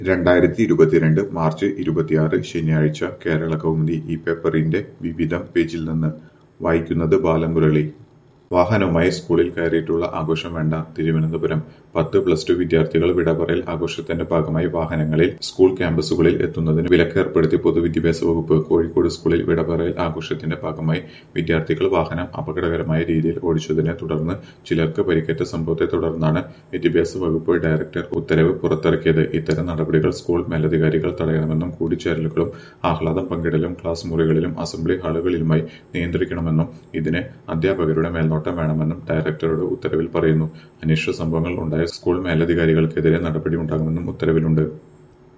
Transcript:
രണ്ടായിരത്തി ഇരുപത്തിരണ്ട് മാർച്ച് ഇരുപത്തിയാറ് ശനിയാഴ്ച കേരള കൗമുദി ഈ പേപ്പറിന്റെ വിവിധം പേജിൽ നിന്ന് വായിക്കുന്നത് ബാലമുരളി വാഹനവുമായി സ്കൂളിൽ കയറിയിട്ടുള്ള ആഘോഷം വേണ്ട തിരുവനന്തപുരം പത്ത് പ്ലസ് ടു വിദ്യാർത്ഥികൾ വിടപറയൽ ആഘോഷത്തിന്റെ ഭാഗമായി വാഹനങ്ങളിൽ സ്കൂൾ ക്യാമ്പസുകളിൽ എത്തുന്നതിന് വിലക്ക് ഏർപ്പെടുത്തി പൊതുവിദ്യാഭ്യാസ വകുപ്പ് കോഴിക്കോട് സ്കൂളിൽ വിടപറയൽ ആഘോഷത്തിന്റെ ഭാഗമായി വിദ്യാർത്ഥികൾ വാഹനം അപകടകരമായ രീതിയിൽ ഓടിച്ചതിനെ തുടർന്ന് ചിലർക്ക് പരിക്കേറ്റ സംഭവത്തെ തുടർന്നാണ് വിദ്യാഭ്യാസ വകുപ്പ് ഡയറക്ടർ ഉത്തരവ് പുറത്തിറക്കിയത് ഇത്തരം നടപടികൾ സ്കൂൾ മേലധികാരികൾ തടയണമെന്നും കൂടിച്ചേരലുകളും ആഹ്ലാദം പങ്കിടലും ക്ലാസ് മുറികളിലും അസംബ്ലി ഹാളുകളിലുമായി നിയന്ത്രിക്കണമെന്നും ഇതിന് അധ്യാപകരുടെ മേൽനോട്ടം വേണമെന്നും ഡയറക്ടറുടെ ഉത്തരവിൽ പറയുന്നു അനിഷ്ട സംഭവങ്ങൾ ഉണ്ടായ സ്കൂൾ മേലധികാരികൾക്കെതിരെ നടപടി ഉണ്ടാകുമെന്നും ഉത്തരവിലുണ്ട്